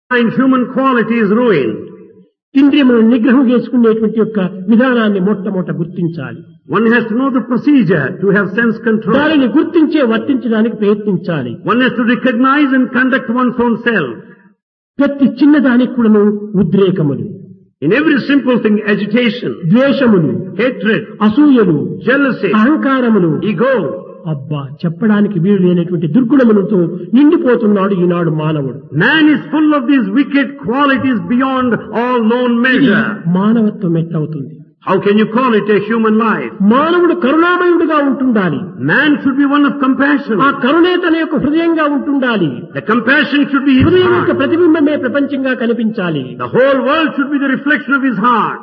and human quality is ruined. ఇంద్రియములను నిగ్రహం చేసుకునేటువంటి యొక్క విధానాన్ని మొట్టమొదట గుర్తించాలి One has to know the procedure to have sense control. దానిని గుర్తించే వర్తించడానికి ప్రయత్నించాలి One has to recognize and conduct one's own self. ప్రతి చిన్నదానికి కూడాను ఉద్రేకములు In every simple thing, agitation, ద్వేషములు hatred, అసూయలు jealousy, అహంకారములు ego. అబ్బా చెప్పడానికి వీలు లేనటువంటి దుర్గుణములతో నిండిపోతున్నాడు ఈనాడు మానవుడు Man is full of these wicked qualities beyond all known ఇది measure. మానవత్వం ఎట్లవుతుంది How can you call it a human life? మానవుడు కరుణామయుడుగా ఉంటుండాలి Man should be one of compassion. ఆ కరుణే తన యొక్క హృదయంగా ఉంటుండాలి The compassion should be his హృదయం యొక్క heart. ప్రతిబింబమే ప్రపంచంగా కనిపించాలి The whole world should be the reflection of his heart.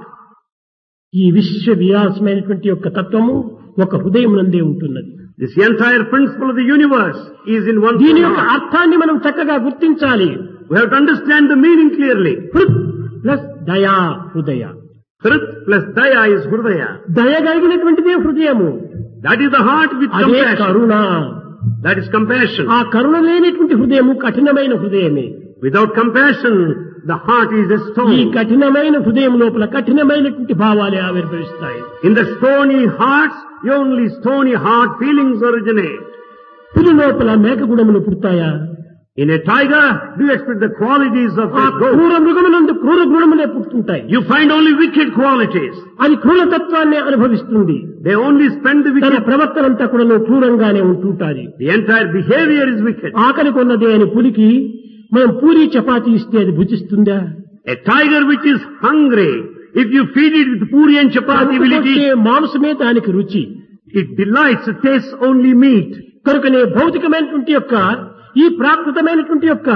ఈ విశ్వ విలాసమైనటువంటి యొక్క తత్వము ఒక హృదయం నందే ఉంటున్నది This entire principle of the universe is in one దీని యొక్క heart. అర్థాన్ని మనం చక్కగా గుర్తించాలి We have to understand the meaning clearly. హృద్ ప్లస్ దయా హృదయ Hrit plus Daya is Hridaya. దయ కలిగినటువంటిదే హృదయము That is the heart with అదే compassion. Karuna That is compassion. ఆ కరుణ లేనటువంటి హృదయము కఠినమైన హృదయమే Without compassion, the heart is a ఈ stone. కఠినమైన హృదయం లోపల కఠినమైనటువంటి భావాలే ఆవిర్భవిస్తాయి In the stony hearts, only stony heart feelings originate. పులి లోపల మేకగుణములు పుడతాయా In a tiger, do you expect the qualities of ఆ a goat? క్రూర మృగములందు క్రూర గుణములే పుట్టుకుంటాయి You find only wicked qualities. అది క్రూరతత్వాన్ని అనుభవిస్తుంది They only spend the తన wicked. ప్రవర్తన అంతా కూడా క్రూరంగానే ఉంటుంటాది The entire behavior is wicked. ఆకలి కొన్నదే అని పులికి మనం పూరి చపాతీ ఇస్తే అది భుజిస్తుందా A tiger which is hungry, if you feed it with puri and chapati, will it కొట్టే eat? మాంసమే దానికి రుచి It delights, it tastes only meat. కనుకనే భౌతికమైనటువంటి యొక్క ఈ ప్రాకృతమైనటువంటి యొక్క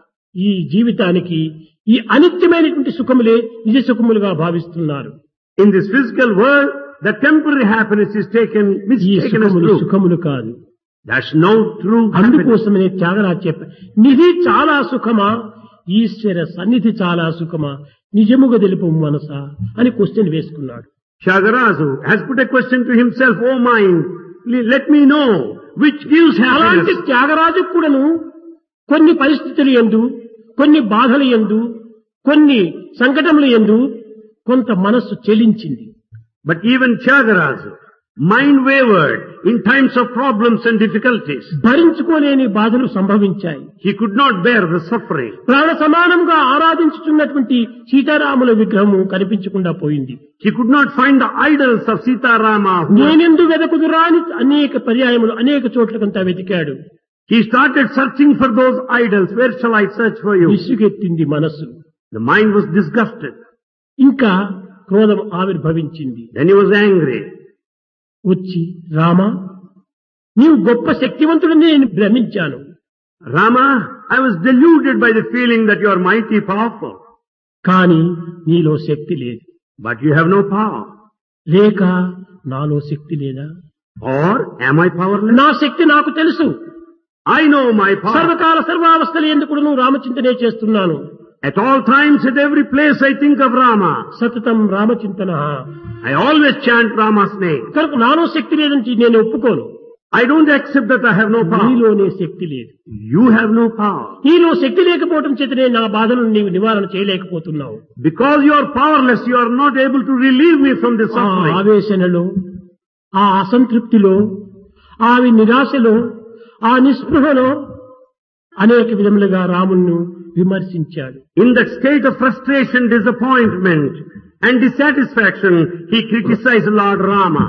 ఈ జీవితానికి ఈ అనిత్యమైనటువంటి సుఖములే నిజ సుఖములుగా భావిస్తున్నారు In this physical world, the temporary happiness is taken, ఈ mistaken as సుఖములు true. సుఖములు కాదు That's no true happiness. అందుకోసమనే త్యాగరాజు చెప్ప నిధి చాలా సుఖమా ఈశ్వర సన్నిధి చాలా సుఖమా నిజముగా తెలుపు మనసా అని క్వశ్చన్ వేసుకున్నాడు Shagarazu has put a question to himself, oh mind, le- let me know which gives అలాంటి happiness. త్యాగరాజు కూడాను కొన్ని పరిస్థితులు ఎందు కొన్ని బాధలు ఎందు కొన్ని సంకటములు ఎందు కొంత మనస్సు చెలించింది But even Shagarazu, mind wavered in times of problems and difficulties. భరించుకోలేని బాధలు సంభవించాయి He could not bear the suffering. ప్రాణ సమానంగా ఆరాధించుతున్నటువంటి సీతారాముల విగ్రహము కనిపించకుండా పోయింది He could not find the idols of Sita Rama. who- నేనెందు వెదకుదురా అని అనేక పర్యాయములు అనేక చోట్లకంతా వెతికాడు He started searching for those idols. Where shall I search for you? విసుగెత్తింది మనసు The mind was disgusted. ఇంకా క్రోధం ఆవిర్భవించింది Then he was angry. వచ్చి రామా నీవు గొప్ప శక్తివంతుడని నేను భ్రమించాను Rama, I was deluded by the feeling that you are mighty powerful. కానీ నీలో శక్తి లేదు But you have no power. లేక నాలో శక్తి లేదా Or am I powerless? నా శక్తి నాకు తెలుసు I know my power. సర్వకాల సర్వావస్థలు ఎందుకు నువ్వు రామచింతనే చేస్తున్నాను At all times, at every place, I think of Rama. సతతం రామచింతన I always chant Rama's name. కనుక నాలో శక్తి లేదని నేను ఒప్పుకోను I don't accept that I have no power. నీలోనే శక్తి లేదు You have no power. నీలో శక్తి లేకపోవడం చేతనే నా బాధలను నీవు నివారణ చేయలేకపోతున్నావు Because you are powerless, you are not able to relieve me from this ఆ suffering. ఆవేశనలో ఆ అసంతృప్తిలో ఆ నిరాశలో ఆ నిస్పృహలో అనేక విధములుగా రాముణ్ణి విమర్శించాడు In that state of frustration, disappointment, and dissatisfaction, he criticized Lord Rama.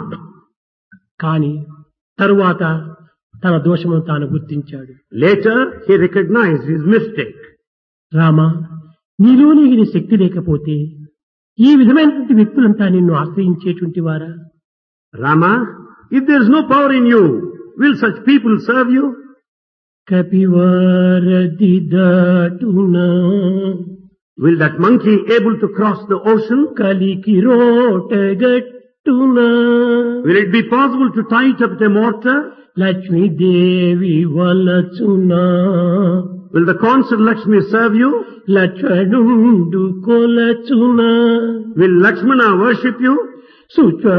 కానీ తరువాత తన దోషమును తాను గుర్తించాడు Later, he recognized his mistake. Rama నీలో నీకు శక్తి లేకపోతే ఈ విధమైనటువంటి వ్యక్తులంతా నిన్ను ఆశ్రయించేటువంటి వారా Rama, if there is no power in you, will such people serve you? కపివారది దాటునా Will that monkey able to cross the ocean? కలికి రోటగట్టునా Will it be possible to tie it up with a mortar? Lakshmidevi వలచునా Will the consort Lakshmi serve you? లక్ష్మణుండు కొలచునా Will Lakshmana worship you? సుచ